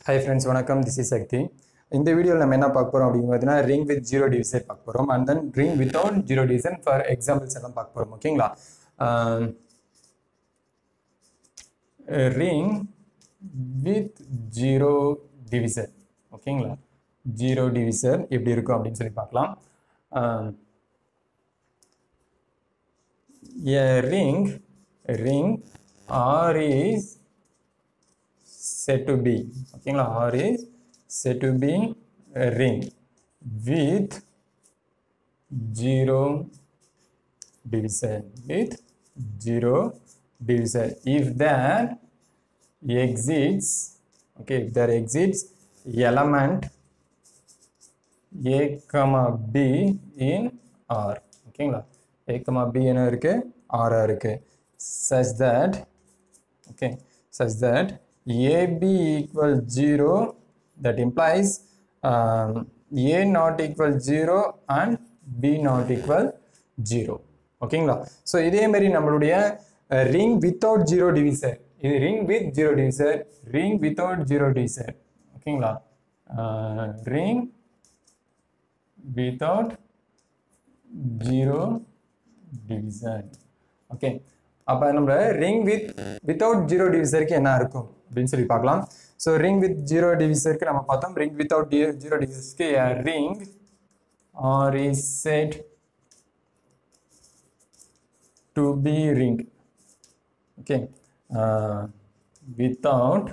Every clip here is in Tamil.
ஹை ஃப்ரெண்ட்ஸ் வணக்கம் திஸ் இஸ் சக்தி இந்த வீடியோவில் நம்ம என்ன பார்க்க போகிறோம் அப்படின்னு பார்த்தீங்கன்னா ரிங் வித் ஜீரோ டிவிசர் பார்க்க போகிறோம் and then ring without zero division for examples எல்லாம் பார்க்க போகிறோம் ஓகேங்களா ரிங் வித் ஜீரோ டிவிசர் ஓகேங்களா ஜீரோ டிவிசர் எப்படி இருக்கும் அப்படின்னு சொல்லி பார்க்கலாம் a ring ring R is said to be ஓகேங்களா R is said to be a ring with zero division with zero division if that exits okay if there exits element a comma b in R ஓகேங்களா a comma b என்ன இருக்கு r ஆ இருக்கு such that okay such that ab equal 0 that implies um, a not equal 0 and b not equal 0 ஓகேங்களா ஸோ இதே மாதிரி நம்மளுடைய ரிங் வித்தவுட் ஜீரோ டிவிசர் இது ring with zero divisor ring without zero divisor ஓகேங்களா ring without zero division okay அப்போ நம்ம ரிங் வித் வித்தவுட் ஜீரோ டிவிசருக்கு என்ன இருக்கும் அப்படின்னு சொல்லி பார்க்கலாம் ஸோ ரிங் வித் ஜீரோ டிவிசருக்கு நம்ம பார்த்தோம் ரிங் வித்தவுட் ஜீரோ டிவிசர்ஸ்க்கு ring R is set to be ring okay without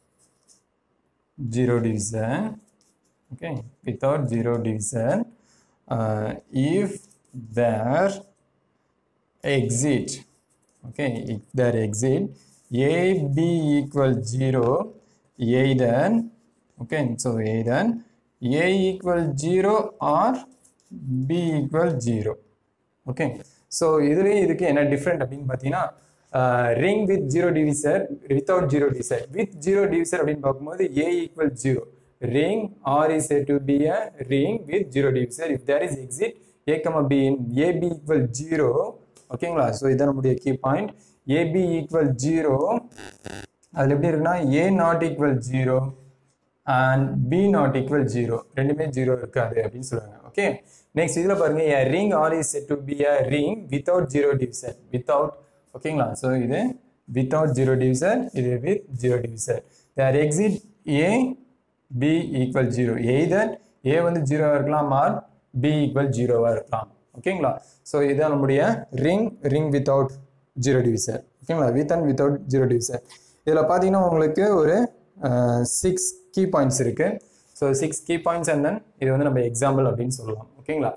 zero division okay without zero division uh, if there exit okay if there exit a b equal 0 either okay so either a equal 0 or b equal 0 okay so இதுலேயும் இதுக்கு என்ன டிஃப்ரெண்ட் அப்படின்னு பார்த்தீங்கன்னா ring with zero divisor without zero divisor with zero divisor அப்படின்னு பார்க்கும்போது A equal zero ring R is said to be a ring with zero divisor if there is exit A comma B in AB equal 0 ஓகேங்களா ஸோ இதான் நம்முடைய key point AB equal zero அதில் எப்படி இருக்குன்னா A not equal zero and B not equal zero ரெண்டுமே ஜீரோ இருக்காது அப்படின்னு சொல்லுவாங்க ஓகே நெக்ஸ்ட் இதில் பாருங்க A ring R is set to be a ring without zero divisor without ஓகேங்களா ஸோ இது வித்தவுட் ஜீரோ டிவிசர் இது with zero divisor there exist A B equal zero either A வந்து ஜீரோவாக இருக்கலாம் ஆர் பி ஈக்குவல் ஜீரோவாக இருக்கலாம் ஓகேங்களா ஸோ இதுதான் நம்முடைய ring ring without zero divisor ஓகேங்களா with and without zero divisor இதில் பார்த்தீங்கன்னா உங்களுக்கு ஒரு சிக்ஸ் கீ பாயிண்ட்ஸ் இருக்குது so six key points and then இது வந்து நம்ம எக்ஸாம்பிள் அப்படின்னு சொல்லலாம் ஓகேங்களா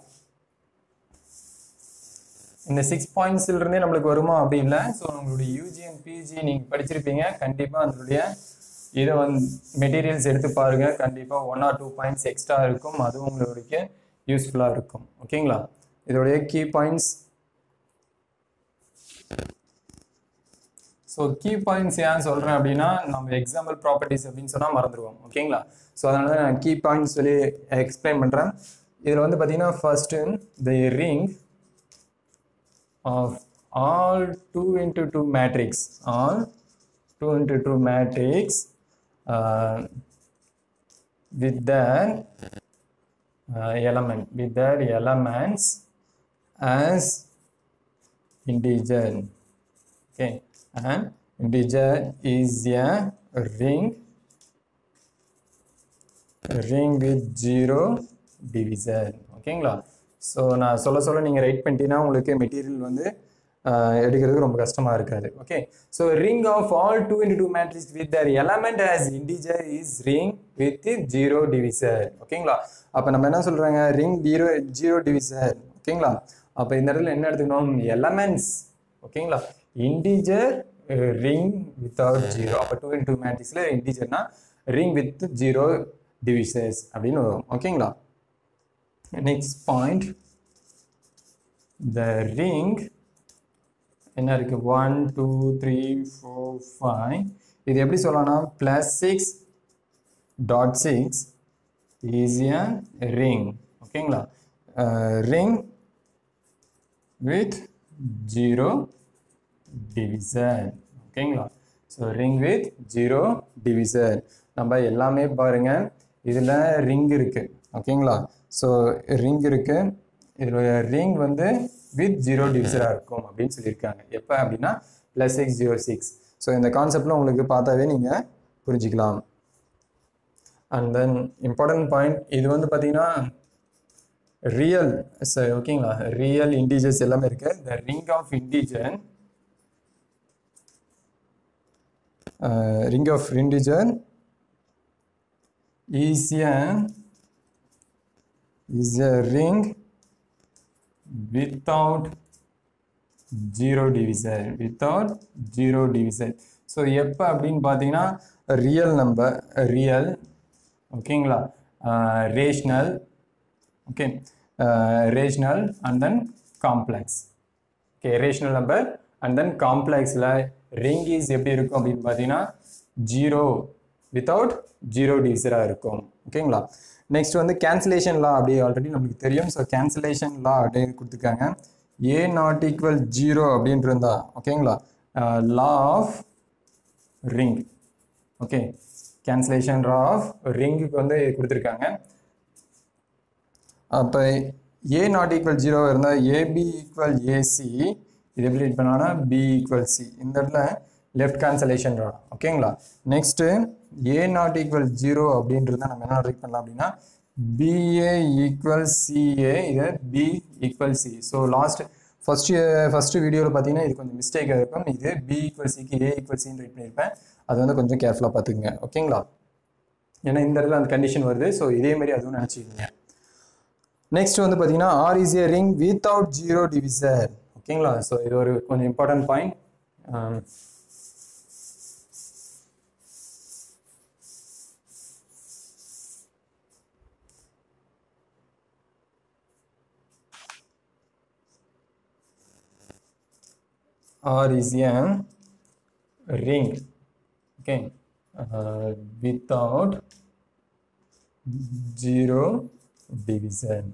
இந்த சிக்ஸ் பாயிண்ட்ஸ்லேருந்தே நம்மளுக்கு வருமா அப்படி இல்லை ஸோ உங்களுடைய யூஜி அண்ட் பிஜி நீங்கள் படிச்சிருப்பீங்க கண்டிப்பாக அதனுடைய இதை வந்து மெட்டீரியல்ஸ் எடுத்து பாருங்க கண்டிப்பாக one or two points extra இருக்கும் அதுவும் உங்களுக்கு யூஸ்ஃபுல்லாக இருக்கும் ஓகேங்களா இதோடைய key points so key points ஏன் சொல்கிறேன் அப்படின்னா நம்ம எக்ஸாம்பிள் ப்ராப்பர்ட்டிஸ் அப்படின்னு சொன்னால் மறந்துடுவோம் ஓகேங்களா ஸோ அதனால தான் நான் கீ பாயிண்ட்ஸ் சொல்லி எக்ஸ்பிளைன் பண்ணுறேன் இதில் வந்து பார்த்தீங்கன்னா first the ring of all two into two matrix all two into two matrix uh, with their uh, element with their elements as integer okay and integer is a ring ring with zero divisor ஓகேங்களா ஸோ நான் சொல்ல சொல்ல நீங்கள் ரைட் பண்ணிட்டீங்கன்னா உங்களுக்கு மெட்டீரியல் வந்து எடுக்கிறதுக்கு ரொம்ப கஷ்டமாக இருக்காது okay so ring of all two into two matrix with their element as integer is ring with zero divisor ஓகேங்களா அப்போ நம்ம என்ன சொல்கிறாங்க ரிங் ஜீரோ ஜீரோ டிவிசர் ஓகேங்களா அப்போ இந்த இடத்துல என்ன எடுத்துக்கணும் எலமெண்ட்ஸ் ஓகேங்களா இண்டிஜர் ரிங் வித்தவுட் ஜீரோ அப்போ டூ இன்டு டூ மேட்ரிக்ஸில் இண்டிஜர்னா ரிங் வித் ஜீரோ டிவிசர்ஸ் அப்படின்னு வரும் ஓகேங்களா நெக்ஸ்ட் பாயிண்ட் த ரிங் என்ன இருக்கு one two three four five இது எப்படி சொல்லலாம்னா ப்ளஸ் சிக்ஸ் டாட் சிக்ஸ் ஈஸியாக ரிங் ஓகேங்களா ரிங் வித் ஜீரோ டிவிசன் ஓகேங்களா so ring with zero division நம்ம எல்லாமே பாருங்க இதில் ரிங் இருக்கு ஓகேங்களா ஸோ ரிங் இருக்கு இதில் ரிங் வந்து வித் ஜீரோ டிவிசராக இருக்கும் அப்படின்னு சொல்லியிருக்காங்க எப்போ அப்படின்னா plus six zero six so இந்த கான்செப்டில் உங்களுக்கு பார்த்தாவே நீங்கள் புரிஞ்சுக்கலாம் அண்ட் தென் இம்பார்ட்டன்ட் பாயிண்ட் இது வந்து பார்த்தீங்கன்னா ரியல் சரி ஓகேங்களா ரியல் இன்டீஜர்ஸ் எல்லாமே இருக்கு the ring of integer ring of integer is a is a ring without zero divisor without zero divisor so எப்போ அப்படின்னு பார்த்தீங்கன்னா ரியல் நம்பர் ரியல் ஓகேங்களா rational okay rational and then complex okay rational number and then காம்ப்ளெக்ஸில் ரிங் இஸ் எப்படி இருக்கும் அப்படின்னு பார்த்தீங்கன்னா ஜீரோ வித்தவுட் ஜீரோ டிவிசராக இருக்கும் ஓகேங்களா நெக்ஸ்ட் வந்து கேன்சலேஷன் லா அப்படி ஆல்ரெடி நம்மளுக்கு தெரியும் ஸோ கேன்சலேஷன் லா அப்படின்னு கொடுத்துருக்காங்க ஏ நாட் ஈக்குவல் ஜீரோ அப்படின்ட்டு இருந்தா ஓகேங்களா law of ring okay cancellation law of ரிங்குக்கு வந்து கொடுத்துருக்காங்க அப்போ ஏ நாட் ஈக்குவல் ஜீரோ இருந்தால் ஏபி ஈக்குவல் ஏசி இது எப்படி ரீட் பண்ணோன்னா பி ஈக்குவல் சி இந்த இடத்துல லெஃப்ட் கேன்சலேஷன் ஓகேங்களா next A not equal zero அப்படின்றத நம்ம என்ன ரீட் பண்ணலாம் அப்படின்னா பிஏ ஈக்குவல் சிஏ இது B equal C so last first first வீடியோவில் பார்த்தீங்கன்னா இது கொஞ்சம் மிஸ்டேக் இருக்கும் இது பி ஈக்குவல் சிக்கு ஏ ஈக்குவல் சின்னு ரீட் பண்ணியிருப்பேன் அது வந்து கொஞ்சம் கேர்ஃபுல்லாக பார்த்துக்குங்க ஓகேங்களா ஏன்னா இந்த இடத்துல அந்த கண்டிஷன் வருது ஸோ இதே மாதிரி அதுவும் நினச்சிக்கோங்க நெக்ஸ்ட் வந்து பார்த்தீங்கன்னா R is a ring without zero divisor ஓகேங்களா ஸோ இது ஒரு கொஞ்சம் important point R is a ring okay uh, without zero division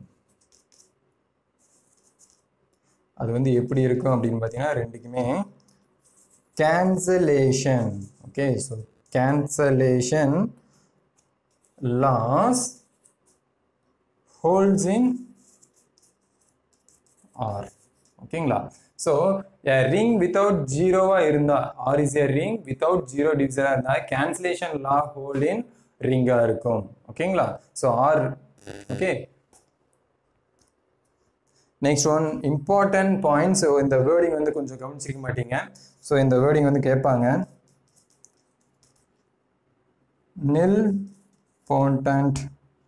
அது வந்து எப்படி இருக்கும் அப்படின்னு பார்த்தீங்கன்னா ரெண்டுக்குமே cancellation okay so cancellation laws holds in R ஓகேங்களா ஸோ ரிங் வித்தவுட் ஜீரோவாக இருந்தால் R is a ring without zero டிவிசனாக இருந்தால் கேன்சலேஷன் லா ஹோல் இன் ரிங்காக இருக்கும் ஓகேங்களா so R okay next one important points இந்த வேர்டிங் வந்து கொஞ்சம் கவனிச்சிக்க மாட்டீங்க ஸோ இந்த வேர்டிங் வந்து கேட்பாங்க நில் போண்டன்ட்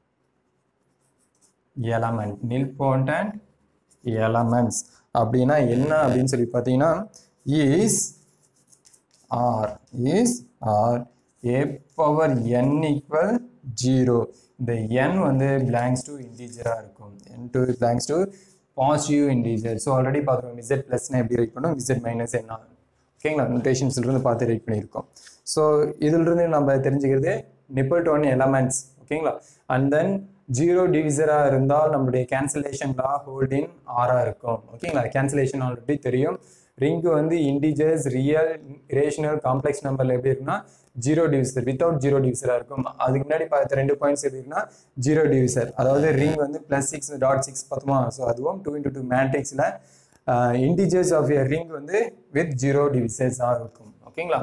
எலமெண்ட் நில் போண்டன்ட் எலமெண்ட்ஸ் அப்படின்னா என்ன அப்படின்னு சொல்லி பார்த்தீங்கன்னா is R is R A power N equal zero இந்த என் வந்து பிளாங்க்ஸ் டு இன்டீஜராக இருக்கும் N to belongs to positive integer so already பார்த்துருக்கோம் விசட் ப்ளஸ்னா எப்படி ரைட் பண்ணோம் விசட் மைனஸ் என்ன ஓகேங்களா நோட்டேஷன்ஸ்லேருந்து பார்த்து ரைட் பண்ணியிருக்கோம் ஸோ இதிலிருந்து நம்ம தெரிஞ்சுக்கிறது நிப்பிள் ஒன் எலமெண்ட்ஸ் ஓகேங்களா அண்ட் தென் ஜீரோ டிவிசராக இருந்தால் நம்மளுடைய கேன்சலேஷன் லா ஹோல்டின் ஆராக இருக்கும் ஓகேங்களா கேன்சலேஷன் ஆல்ரெடி தெரியும் ரிங்கு வந்து இண்டிஜர்ஸ் ரியல் ரேஷனல் காம்ப்ளெக்ஸ் நம்பரில் எப்படி இருக்குன்னா ஜீரோ டிவிசர் வித்தவுட் ஜீரோ டிவிசராக இருக்கும் அதுக்கு முன்னாடி பார்த்த ரெண்டு பாயிண்ட்ஸ் எப்படின்னா ஜீரோ டிவிசர் அதாவது ரிங் வந்து ப்ளஸ் சிக்ஸ் டாட் சிக்ஸ் பார்த்தோமா ஸோ அதுவும் டூ இன்டூ டூ மேட்ரிக்ஸில் இண்டிஜர்ஸ் ஆஃப் எ ரிங் வந்து வித் ஜீரோ டிவிசர்ஸாக இருக்கும் ஓகேங்களா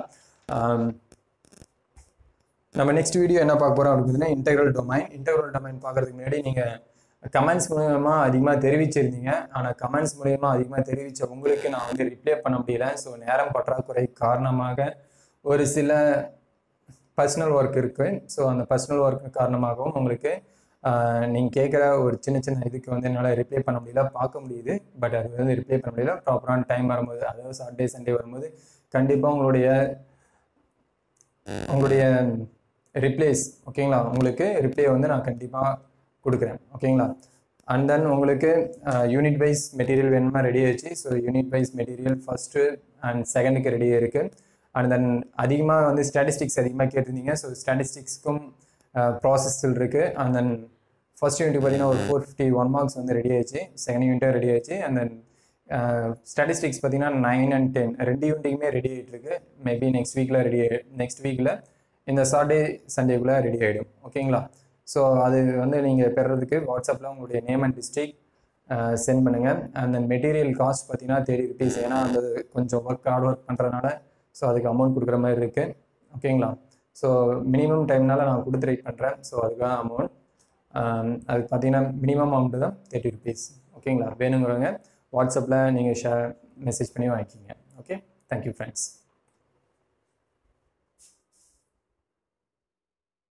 நம்ம நெக்ஸ்ட் வீடியோ என்ன பார்க்க போகிறோம் அப்படின்னு பார்த்தீங்கன்னா இன்டெக்ரல் டொமைன் இன்டெக்ரல் டொமைன் பார்க்கறதுக்கு முன்னாடி நீங்கள் கமெண்ட்ஸ் மூலயமா அதிகமாக தெரிவிச்சிருந்தீங்க ஆனால் கமெண்ட்ஸ் மூலயமா அதிகமாக தெரிவித்த உங்களுக்கு நான் வந்து ரிப்ளை பண்ண முடியல ஸோ நேரம் பற்றாக்குறை காரணமாக ஒரு சில பர்சனல் ஒர்க் இருக்குது ஸோ அந்த பர்சனல் ஒர்க் காரணமாகவும் உங்களுக்கு நீங்கள் கேட்குற ஒரு சின்ன சின்ன இதுக்கு வந்து என்னால் ரிப்ளை பண்ண முடியல பார்க்க முடியுது பட் அது வந்து ரிப்ளை பண்ண முடியல ப்ராப்பரான டைம் வரும்போது அதாவது சாட்டர்டே சண்டே வரும்போது கண்டிப்பாக உங்களுடைய உங்களுடைய ரிப்ளேஸ் ஓகேங்களா உங்களுக்கு ரிப்ளை வந்து நான் கண்டிப்பாக கொடுக்குறேன் ஓகேங்களா அண்ட் தென் உங்களுக்கு யூனிட் வைஸ் மெட்டீரியல் வேணுமா ரெடி ஆயிடுச்சு so unit wise material first and செகண்டுக்கு ரெடியாக இருக்குது அண்ட் தென் அதிகமாக வந்து ஸ்டாட்டிஸ்டிக்ஸ் அதிகமாக கேட்டிருந்தீங்க ஸோ ஸ்டாட்டிஸ்டிக்ஸ்க்கும் ப்ராசஸில் இருக்குது அண்ட் தென் ஃபர்ஸ்ட் யூனிட் பார்த்தீங்கன்னா ஒரு ஃபோர் ஃபிஃப்டி ஒன் மார்க்ஸ் வந்து ரெடி ஆயிடுச்சு செகண்ட் யூனிட்டும் ரெடி ஆயிடுச்சு அண்ட் தென் ஸ்டாட்டிஸ்டிக்ஸ் பார்த்தீங்கன்னா நைன் அண்ட் டென் ரெண்டு யூனிட்டுக்குமே ரெடி ஆகிட்டு இருக்கு மேபி நெக்ஸ்ட் வீக்கில் ரெடி நெக்ஸ்ட் வீக்கில் இந்த சாட்டர்டே சண்டேக்குள்ளே ரெடி ஆகிடும் ஓகேங்களா ஸோ அது வந்து நீங்கள் பெறுறதுக்கு வாட்ஸ்அப்பில் உங்களுடைய நேம் அண்ட் டிஸ்ட்ரிக் சென்ட் பண்ணுங்கள் அந்த மெட்டீரியல் காஸ்ட் பார்த்தீங்கன்னா தேர்ட்டி ருபீஸ் ஏன்னா அந்த கொஞ்சம் ஒர்க் ஹார்ட் ஒர்க் பண்ணுறதுனால ஸோ அதுக்கு அமௌண்ட் கொடுக்குற மாதிரி இருக்குது ஓகேங்களா ஸோ மினிமம் டைம்னால நான் கொடுத்து ரைட் பண்ணுறேன் ஸோ அதுக்காக அமௌண்ட் அது பார்த்தீங்கன்னா மினிமம் அமௌண்ட்டு தான் தேர்ட்டி ருபீஸ் ஓகேங்களா வேணுங்கிறவங்க வாட்ஸ்அப்பில் நீங்கள் ஷே மெசேஜ் பண்ணி வாங்கிக்கிங்க ஓகே தேங்க்யூ ஃப்ரெண்ட்ஸ்